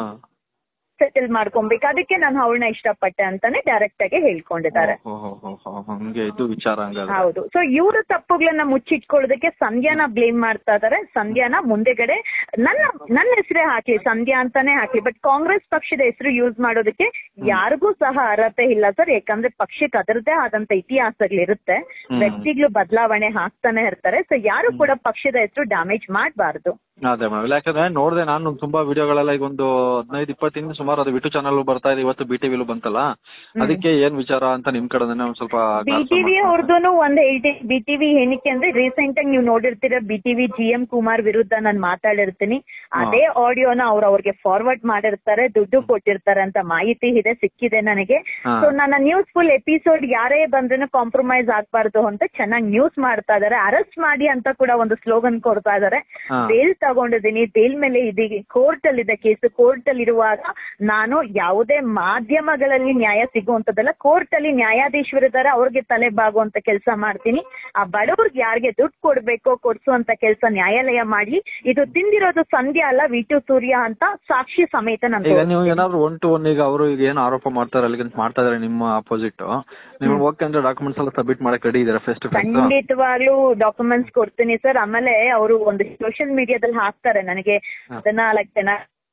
ಸೆಟಲ್ ಮಾಡ್ಕೊಬೇಕು ಅದಕ್ಕೆ ನಾನು ಅವಳನ್ನ ಇಷ್ಟಪಟ್ಟೆ ಅಂತಾನೆ ಡೈರೆಕ್ಟ್ ಆಗಿ ಹೇಳ್ಕೊಂಡಿದ್ದಾರೆ ಓ, ಹೋ, ಹೋ, ಹೋ, ಹಂಗೆ ಇದು ವಿಚಾರ ಹಂಗಾದ್ರೆ ಹೌದು ಸೊ ಇವ್ರ ತಪ್ಪುಗಳನ್ನ ಮುಚ್ಚಿಟ್ಕೊಳ್ಳೋದಕ್ಕೆ ಸಂಧ್ಯಾನ ಬ್ಲೇಮ್ ಮಾಡ್ತಾ ಇದಾರೆ ಸಂಧ್ಯಾನ ಮುಂದೆಗಡೆ ನನ್ನ ನನ್ನ ಹೆಸರೇ ಹಾಕ್ಲಿ ಸಂಧ್ಯಾ ಅಂತಾನೆ ಹಾಕ್ಲಿ ಬಟ್ ಕಾಂಗ್ರೆಸ್ ಪಕ್ಷದ ಹೆಸರು ಯೂಸ್ ಮಾಡೋದಕ್ಕೆ ಯಾರಿಗೂ ಸಹ ಅರ್ಹತೆ ಇಲ್ಲ ಸರ್ ಯಾಕಂದ್ರೆ ಪಕ್ಷಕ್ಕೆ ಅದರದ್ದೇ ಆದಂತ ಇತಿಹಾಸಗಳಿರುತ್ತೆ ಹ್ಮ್. ವ್ಯಕ್ತಿಗಳು ಬದಲಾವಣೆ ಹಾಕ್ತಾನೆ ಇರ್ತಾರೆ ಸೊ ಯಾರು ಕೂಡ ಪಕ್ಷದ ಹೆಸರು ಡ್ಯಾಮೇಜ್ ಮಾಡಬಾರ್ದು ಅದೇ ಮೇಡಮ್ ಯಾಕಂದ್ರೆ ನೋಡ್ದೆ ನಾನು ತುಂಬಾ ವಿಡಿಯೋಗಳೆಲ್ಲ ಈಗ ಒಂದು ಹದಿನೈದು ಇಪ್ಪತ್ತಿಂದ ಸುಮಾರು ಅದು ಬಿಟ್ಟು ಚಾನಲ್ ಬರ್ತಾ ಇದೆ ಇವತ್ತು ಬಿ ಟಿವಿಲು ಬಂತಲ್ಲ ಅದಕ್ಕೆ ಏನ್ ವಿಚಾರ ಅಂತ ನಿಮ್ ಕಡೆನೇ ಒಂದ್ ಸ್ವಲ್ಪ ಬಿಟಿವಿ ಅವ್ರದ್ದು ಒಂದ್ ಹೇಳ್ತೀನಿ ಬಿಟಿವಿ ಏನಕ್ಕೆ ಅಂದ್ರೆ ರೀಸೆಂಟ್ ಆಗಿ ನೀವು ನೋಡಿರ್ತೀರ ಬಿಟಿವಿ ಜಿ ಎಂ ಕುಮಾರ್ ವಿರುದ್ಧ ನಾನು ಮಾತಾಡಿರ್ತೀನಿ ಅದೇ ಆಡಿಯೋನ ಅವ್ರು ಅವ್ರಿಗೆ ಫಾರ್ವರ್ಡ್ ಮಾಡಿರ್ತಾರೆ ದುಡ್ಡು ಕೊಟ್ಟಿರ್ತಾರೆ ಅಂತ ಮಾಹಿತಿ ಇದೆ ಸಿಕ್ಕಿದೆ ನನಗೆ ಹಾ. ಸೊ ನನ್ನ ನ್ಯೂಸ್ ಫುಲ್ ಎಪಿಸೋಡ್ ಯಾರೇ ಬಂದ್ರೂ ಕಾಂಪ್ರಮೈಸ್ ಆಗ್ಬಾರ್ದು ಅಂತ ಚೆನ್ನಾಗಿ ನ್ಯೂಸ್ ಮಾಡ್ತಾ ಇದಾರೆ ಅರೆಸ್ಟ್ ಮಾಡಿ ಅಂತ ಕೂಡ ಒಂದು ಸ್ಲೋಗನ್ ಕೊಡ್ತಾ ಇದಾರೆ ಹಾ. ಬೇಲ್ ತಗೊಂಡಿದ್ದೀನಿ ಬೇಲ್ ಮೇಲೆ ಇದೀಗ ಕೋರ್ಟ್ ಅಲ್ಲಿ ಇದೆ ಕೇಸ್ ಕೋರ್ಟ್ ಅಲ್ಲಿ ಇರುವಾಗ ನಾನು ಯಾವುದೇ ಮಾಧ್ಯಮಗಳಲ್ಲಿ ನ್ಯಾಯ ಸಿಗುವಂತದ್ದಲ್ಲ ಕೋರ್ಟ್ ಅಲ್ಲಿ ನ್ಯಾಯಾಧೀಶರಿದ್ದಾರೆ ಅವ್ರಿಗೆ ತಲೆ ಬಾಗುವಂತ ಕೆಲಸ ಮಾಡ್ತೀನಿ ಆ ಬಡವ್ರಿಗೆ ಯಾರಿಗೆ ದುಡ್ಡು ಕೊಡ್ಬೇಕೋ ಕೊಡ್ಸುವಂತ ಕೆಲಸ ನ್ಯಾಯಾಲಯ ಮಾಡಿ ಇದು ತಿಂದಿರೋದು ಸಂಧ್ಯಾ ಅಲ್ಲ ವಿಟು ಸೂರ್ಯ ಅಂತ ಸಾಕ್ಷಿ ಸಮೇತ ನಾನು ಈಗ ನೀವು ಏನಾದ್ರು ಒನ್ ಟು ಒನ್ ಈಗ ಅವರು ಈಗ ಏನು ಆರೋಪ ಮಾಡ್ತಾರೆ ಅಲ್ಲಿಗೆ ಮಾಡ್ತಾ ಇದಾರೆ ನಿಮ್ಮ ಅಪೋಸಿಟ್ ನೀವು ಓಕೆ ಅಂದ್ರೆ ಡಾಕ್ಯುಮೆಂಟ್ಸ್ ಎಲ್ಲ ಸಬ್ಮಿಟ್ ಮಾಡಕ್ ರೆಡಿ ಇದಾರೆ ಫೇಸ್ ಟು ಫೇಸ್ ಖಂಡಿತವಾಗ್ಲೂ ಡಾಕ್ಯುಮೆಂಟ್ಸ್ ಕೊಡ್ತೀನಿ ಸರ್ ಆಮೇಲೆ ಅವರು ಒಂದು ಸೋಷಿಯಲ್ ಮೀಡಿಯಾದಲ್ಲಿ ಹಾಕ್ತಾರೆ ನನಗೆ ಅದನ್ನ ಲೈಕ್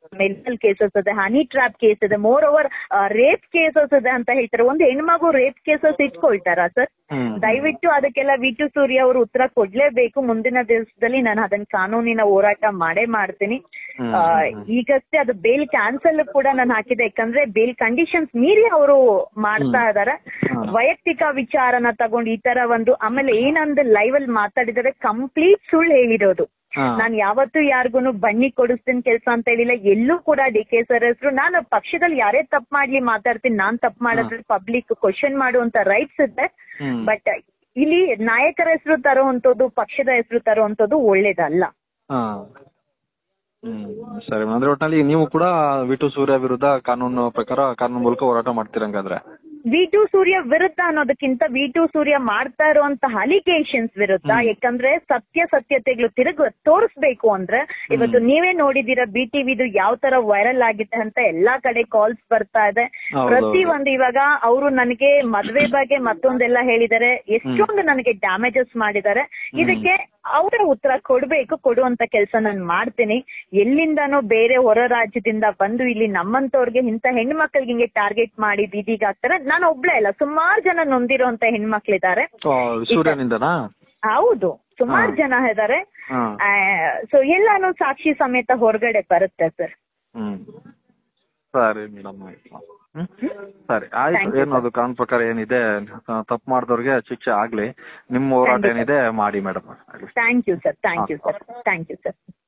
ಮೆಡಿಕಲ್ ಕೇಸಸ್ ಇದೆ ಹನಿ ಟ್ರಾಪ್ ಕೇಸ್ ಇದೆ ಮೋರ್ ಓವರ್ ರೇಪ್ ಕೇಸಸ್ ಇದೆ ಅಂತ ಹೇಳ್ತಾರೆ ಒಂದು ಹೆಣ್ಮಗು ರೇಪ್ ಕೇಸಸ್ ಇಟ್ಕೊಳ್ತಾರಾ ಸರ್ ಹ್ಮ್. ದಯವಿಟ್ಟು ಅದಕ್ಕೆಲ್ಲ ವಿಟು ಸೂರ್ಯ ಅವರು ಉತ್ತರ ಕೊಡ್ಲೇಬೇಕು ಮುಂದಿನ ದಿವಸದಲ್ಲಿ ನಾನು ಅದನ್ನ ಕಾನೂನಿನ ಹೋರಾಟ ಮಾಡೇ ಮಾಡ್ತೀನಿ ಹ್ಮ್. ಆ, ಈಗಷ್ಟೇ ಅದು ಬೇಲ್ ಕ್ಯಾನ್ಸಲ್ ಕೂಡ ನಾನು ಹಾಕಿದೆ ಯಾಕಂದ್ರೆ ಬೇಲ್ ಕಂಡೀಷನ್ಸ್ ಮೀರಿ ಅವರು ಮಾಡ್ತಾ ಇದಾರೆ ಹ್ಮ್. ವೈಯಕ್ತಿಕ ವಿಚಾರನ ತಗೊಂಡು ಈ ತರ ಒಂದು ಆಮೇಲೆ ಏನಂದ್ರೆ ಲೈವ್ ಅಲ್ಲಿ ಮಾತಾಡಿದರೆ ಕಂಪ್ಲೀಟ್ ಸುಳ್ಳು ಹೇಳಿರೋದು ಹಾ. ನಾನು ಯಾವತ್ತೂ ಯಾರಿಗೂ ಬನ್ನಿ ಕೊಡಿಸ್ತೀನಿ ಕೆಲಸ ಅಂತ ಹೇಳಿಲ್ಲ ಎಲ್ಲೂ ಕೂಡ ಡಿ ಕೆ ಸರ್ ಹೆಸರು ನಾನು ಪಕ್ಷದಲ್ಲಿ ಯಾರೇ ತಪ್ಪು ಮಾಡ್ಲಿ ಮಾತಾಡ್ತೀನಿ ನಾನ್ ತಪ್ಪು ಮಾಡಿದ್ರೆ ಪಬ್ಲಿಕ್ ಕ್ವಶನ್ ಮಾಡುವಂತ ರೈಟ್ಸ್ ಇದೆ ಹ್ಮ್. ಬಟ್ ಇಲ್ಲಿ ನಾಯಕರ ಹೆಸರು ತರುವಂತದ್ದು ಪಕ್ಷದ ಹೆಸರು ತರುವಂತದ್ದು ಒಳ್ಳೇದಲ್ಲ ಹಾ. ಹ್ಮ್ ಸರಿ ಅಂದ್ರೆ ಒಟ್ಟಿನಲ್ಲಿ ನೀವು ಕೂಡ ವಿಟು ಸೂರ್ಯ ವಿರುದ್ಧ ಕಾನೂನು ಪ್ರಕಾರ ಕಾನೂನು ಮೂಲಕ ಹೋರಾಟ ಮಾಡ್ತೀರಂಗಾದ್ರೆ ವಿ ಟು ಸೂರ್ಯ ವಿರುದ್ಧ ಅನ್ನೋದಕ್ಕಿಂತ ವಿ ಟು ಸೂರ್ಯ ಮಾಡ್ತಾ ಇರುವಂತಹ ಅಲಿಗೇಷನ್ಸ್ ವಿರುದ್ಧ ಹ್ಮ್. ಯಾಕಂದ್ರೆ ಸತ್ಯಾಸತ್ಯತೆಗಳು ತಿರುಗ ತೋರಿಸ್ಬೇಕು ಅಂದ್ರೆ ಇವತ್ತು ನೀವೇ ನೋಡಿದೀರಾ ಬಿ ಟಿವಿದು ಯಾವ ತರ ವೈರಲ್ ಆಗಿದೆ ಅಂತ ಎಲ್ಲಾ ಕಡೆ ಕಾಲ್ಸ್ ಬರ್ತಾ ಇದೆ ಹೌದು, ಪ್ರತಿ ಹೌದು. ಒಂದು ಇವಾಗ ಅವರು ನನಗೆ ಮದ್ವೆ ಬಗ್ಗೆ ಮತ್ತೊಂದೆಲ್ಲ ಹೇಳಿದ್ದಾರೆ ಎಷ್ಟೊಂದು ನನಗೆ ಡ್ಯಾಮೇಜಸ್ ಮಾಡಿದ್ದಾರೆ ಇದಕ್ಕೆ ಅವರ ಉತ್ತರ ಕೊಡ್ಬೇಕು ಕೊಡುವಂತ ಕೆಲಸ ನಾನು ಮಾಡ್ತೀನಿ ಎಲ್ಲಿಂದನೋ ಬೇರೆ ಹೊರ ರಾಜ್ಯದಿಂದ ಬಂದು ಇಲ್ಲಿ ನಮ್ಮಂತವ್ರಿಗೆ ಇಂಥ ಹೆಣ್ಮಕ್ಳಿಗೆ ಹಿಂಗೆ ಟಾರ್ಗೆಟ್ ಮಾಡಿ ಬೀದಿಗೆ ಹಾಕ್ತಾರೆ ನಾನು ಒಬ್ಳೇ ಅಲ್ಲ ಸುಮಾರು ಜನ ನೊಂದಿರುವಂತ ಹೆಣ್ಮಕ್ಳಿದ್ದಾರೆ ಆ, ಸೂರ್ಯನಿಂದನಾ ಹೌದು ಸುಮಾರು ಹಾ. ಜನ ಇದ್ದಾರೆ ಹಾ ಸೊ ಎಲ್ಲಾನು ಸಾಕ್ಷಿ ಸಮೇತ ಹೊರಗಡೆ ಬರುತ್ತೆ ಸರ್ ಹ್ಮ್ ಸರಿ ಮೇಡಮ್ ಹ್ಮ್ ಸರಿ ಆಯ್ತು Thank you, ಏನು ಅದು ಕಾನೂನು ಪ್ರಕಾರ ಏನಿದೆ ತಪ್ಪು ಮಾಡಿದವ್ರಿಗೆ ಶಿಕ್ಷೆ ಆಗ್ಲಿ ನಿಮ್ಮ ಹೋರಾಟ ಖಂಡಿತ. ಏನಿದೆ ಮಾಡಿ madam thank you sir thank you sir thank you sir